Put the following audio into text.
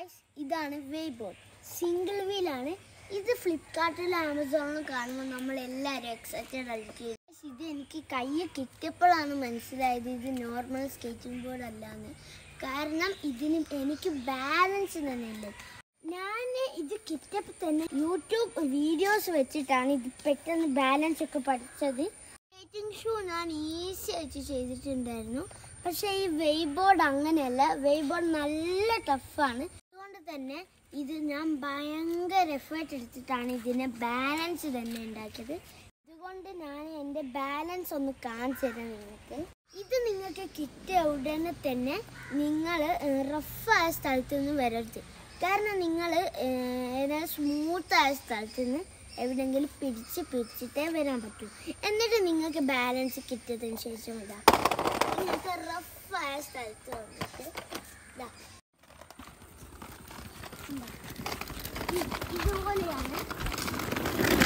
Guys ഇതാണ് വെയ്ബോർഡ് single വീലാണ് ഇത് ഫ്ലിപ്കാർട്ടിലും ആമസോണിലും കാണുമ്പോൾ നമ്മൾ എല്ലാവരും എക്സൈറ്റഡ് ആയിരിക്കും Guys, ഇത് എനിക്ക് കയ്യിൽ കിട്ടിയപ്പോഴാണ് മനസ്സിലായത് ഇത് നോർമൽ സ്കേറ്റിംഗ് ബോർഡ് അല്ലാന്ന് കാരണം ഇതിന് എനിക്ക് ബാലൻസ് തന്നെ ഇല്ല ഞാൻ ഇത് കിട്ടിയപ്പോൾ തന്നെ യൂട്യൂബ് വീഡിയോസ് വെച്ചിട്ടാണ് ഇത് പെട്ടെന്ന് ബാലൻസ് ഒക്കെ പഠിച്ചത് സ്കേറ്റിംഗ് ഷൂ ഞാൻ ഈസി ആയിട്ട് ചെയ്തിട്ടുണ്ടായിരുന്നു പക്ഷേ ഈ വെയ്ബോർഡ് അങ്ങനെയല്ല വെയ്ബോർഡ് നല്ല ടഫാണ് അതുകൊണ്ട് തന്നെ ഇത് ഞാൻ ഭയങ്കര എഫേർട്ട് എടുത്തിട്ടാണ് ഇതിനെ ബാലൻസ് തന്നെ ഉണ്ടാക്കിയത് അതുകൊണ്ട് ഞാൻ എൻ്റെ ബാലൻസ് ഒന്ന് കാണിച്ചു തരാം നിങ്ങൾക്ക് ഇത് നിങ്ങൾക്ക് കിട്ടിയ ഉടനെ തന്നെ നിങ്ങൾ റഫായ സ്ഥലത്ത് നിന്ന് വരരുത് കാരണം നിങ്ങൾ ഏതായാലും സ്മൂത്തായ സ്ഥലത്ത് നിന്ന് എവിടെയെങ്കിലും പിടിച്ച് പിടിച്ചിട്ടേ വരാൻ പറ്റൂ എന്നിട്ട് നിങ്ങൾക്ക് ബാലൻസ് കിട്ടിയതിന് ശേഷം ഇതാ ഇങ്ങനത്തെ റഫായ സ്ഥലത്ത് വന്നിട്ട് ഇതാ ഇതാ. ഇ- ഇതുപോലെയാണ്